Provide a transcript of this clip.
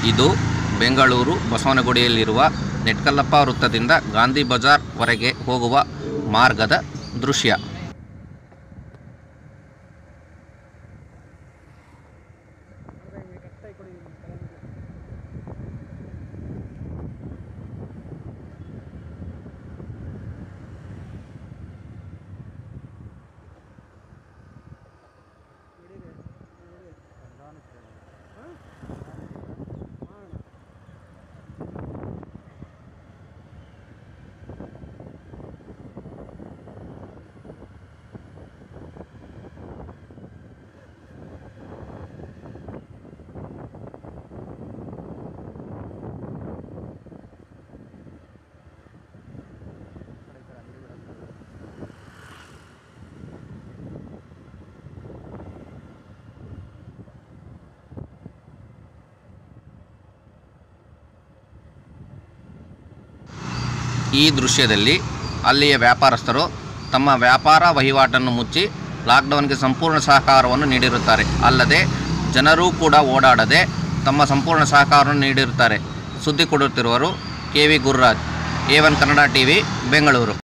ಇದು ಬೆಂಗಳೂರು ಬಸವನಗುಡಿಯಲ್ಲಿರುವ ನೆಟ್ಕಲ್ಲಪ್ಪ ವೃತ್ತದಿಂದ ಗಾಂಧಿ ಬಜಾರ್ ವರೆಗೆ ಹೋಗುವ ಮಾರ್ಗದ ದೃಶ್ಯ ಈ ದೃಶ್ಯದಲ್ಲಿ ಅಲ್ಲಿಯ ವ್ಯಾಪಾರಸ್ಥರು ತಮ್ಮ ವ್ಯಾಪಾರ ವಹಿವಾಟನ್ನು ಮುಚ್ಚಿ ಲಾಕ್ಡೌನ್ಗೆ ಸಂಪೂರ್ಣ ಸಹಕಾರವನ್ನು ನೀಡಿರುತ್ತಾರೆ ಅಲ್ಲದೆ ಜನರೂ ಕೂಡ ಓಡಾಡದೆ ತಮ್ಮ ಸಂಪೂರ್ಣ ಸಹಕಾರವನ್ನು ನೀಡಿರುತ್ತಾರೆ ಸುದ್ದಿ ಕೊಡುತ್ತಿರುವರು K V Gururaj A one Kannada T V Bengaluru